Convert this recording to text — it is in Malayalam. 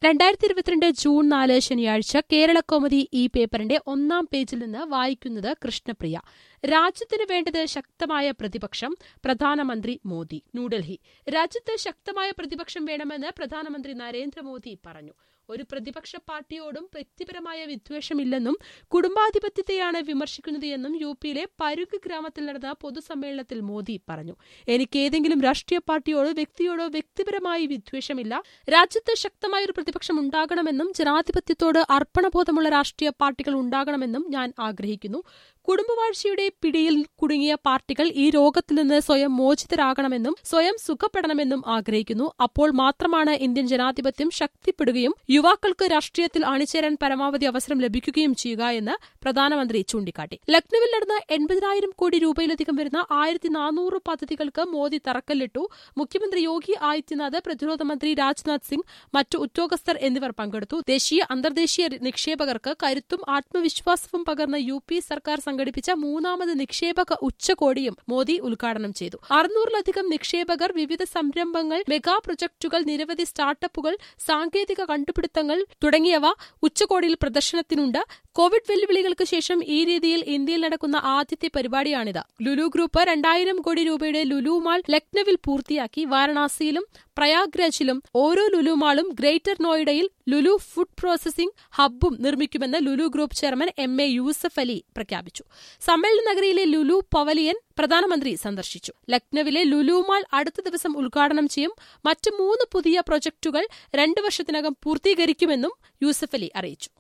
രണ്ടായിരത്തി ഇരുപത്തിരണ്ട് ജൂൺ നാല് ശനിയാഴ്ച കേരള കോമഡി ഈ പേപ്പറിന്റെ ഒന്നാം പേജിൽ നിന്ന് വായിക്കുന്നത് കൃഷ്ണപ്രിയ രാജ്യത്തിന് വേണ്ടത് ശക്തമായ പ്രതിപക്ഷം പ്രധാനമന്ത്രി മോദി ന്യൂഡൽഹി രാജ്യത്ത് ശക്തമായ പ്രതിപക്ഷം വേണമെന്ന് പ്രധാനമന്ത്രി നരേന്ദ്രമോദി പറഞ്ഞു ഒരു പ്രതിപക്ഷ പാർട്ടിയോടും വ്യക്തിപരമായ വിദ്വേഷമില്ലെന്നും കുടുംബാധിപത്യത്തെയാണ് വിമർശിക്കുന്നത് എന്നും യു പിയിലെ പരുഗ് ഗ്രാമത്തിൽ നടന്ന പൊതുസമ്മേളനത്തിൽ മോദി പറഞ്ഞു എനിക്ക് ഏതെങ്കിലും രാഷ്ട്രീയ പാർട്ടിയോടോ വ്യക്തിയോടോ വ്യക്തിപരമായി വിദ്വേഷമില്ല രാജ്യത്ത് ശക്തമായ ഒരു പ്രതിപക്ഷം ഉണ്ടാകണമെന്നും ജനാധിപത്യത്തോട് അർപ്പണബോധമുള്ള രാഷ്ട്രീയ പാർട്ടികൾ ഉണ്ടാകണമെന്നും ഞാൻ ആഗ്രഹിക്കുന്നു കുടുംബവാഴ്ചയുടെ പിടിയിൽ കുടുങ്ങിയ പാർട്ടികൾ ഈ രോഗത്തിൽ നിന്ന് സ്വയം മോചിതരാകണമെന്നും സ്വയം സുഖപ്പെടണമെന്നും ആഗ്രഹിക്കുന്നു അപ്പോൾ മാത്രമാണ് ഇന്ത്യൻ ജനാധിപത്യം ശക്തിപ്പെടുകയും യുവാക്കൾക്ക് രാഷ്ട്രീയത്തിൽ അണിചേരാൻ പരമാവധി അവസരം ലഭിക്കുകയും ചെയ്യുക എന്ന് പ്രധാനമന്ത്രി ചൂണ്ടിക്കാട്ടി ലക്നൌവിൽ നടന്ന എൺപതിനായിരം കോടി രൂപയിലധികം വരുന്ന ആയിരത്തി നാനൂറ് പദ്ധതികൾക്ക് മോദി തറക്കല്ലിട്ടു മുഖ്യമന്ത്രി യോഗി ആദിത്യനാഥ് പ്രതിരോധ മന്ത്രി രാജ്നാഥ് സിംഗ് മറ്റു ഉദ്യോഗസ്ഥർ എന്നിവർ പങ്കെടുത്തു ദേശീയ അന്തർദേശീയ നിക്ഷേപകർക്ക് കരുത്തും ആത്മവിശ്വാസവും പകർന്ന യു പി സർക്കാർ സംഘടിപ്പിച്ച മൂന്നാമത് നിക്ഷേപക ഉച്ചകോടിയും മോദി ഉദ്ഘാടനം ചെയ്തു അറുന്നൂറിലധികം നിക്ഷേപകർ വിവിധ സംരംഭങ്ങൾ മെഗാ പ്രൊജക്ടുകൾ നിരവധി സ്റ്റാർട്ടപ്പുകൾ സാങ്കേതിക കണ്ടുപിടുത്തങ്ങൾ തുടങ്ങിയവ ഉച്ചകോടിയിൽ പ്രദർശനത്തിനുണ്ട് കോവിഡ് വെല്ലുവിളികൾക്ക് ശേഷം ഈ രീതിയിൽ ഇന്ത്യയിൽ നടക്കുന്ന ആദ്യത്തെ പരിപാടിയാണിത് ലുലു ഗ്രൂപ്പ് രണ്ടായിരം കോടി രൂപയുടെ ലുലു മാൾ ലക്നൌവിൽ പൂർത്തിയാക്കി വാരണാസിയിലും പ്രയാഗ്രാജിലും ഓരോ ലുലു മാളും ഗ്രേറ്റർ നോയിഡയിൽ ലുലു ഫുഡ് പ്രോസസിംഗ് ഹബ്ബും നിർമ്മിക്കുമെന്ന് Lulu group chairman M A Yusuff Ali പ്രഖ്യാപിച്ചു സമ്മേളന നഗരിയിലെ ലുലു പവലിയൻ പ്രധാനമന്ത്രി സന്ദർശിച്ചു ലക്നൌവിലെ ലുലു മാൾ അടുത്ത ദിവസം ഉദ്ഘാടനം ചെയ്യും മറ്റ് മൂന്ന് പുതിയ പ്രൊജക്ടുകൾ രണ്ടു വർഷത്തിനകം പൂർത്തീകരിക്കുമെന്നും യൂസഫ് അലി അറിയിച്ചു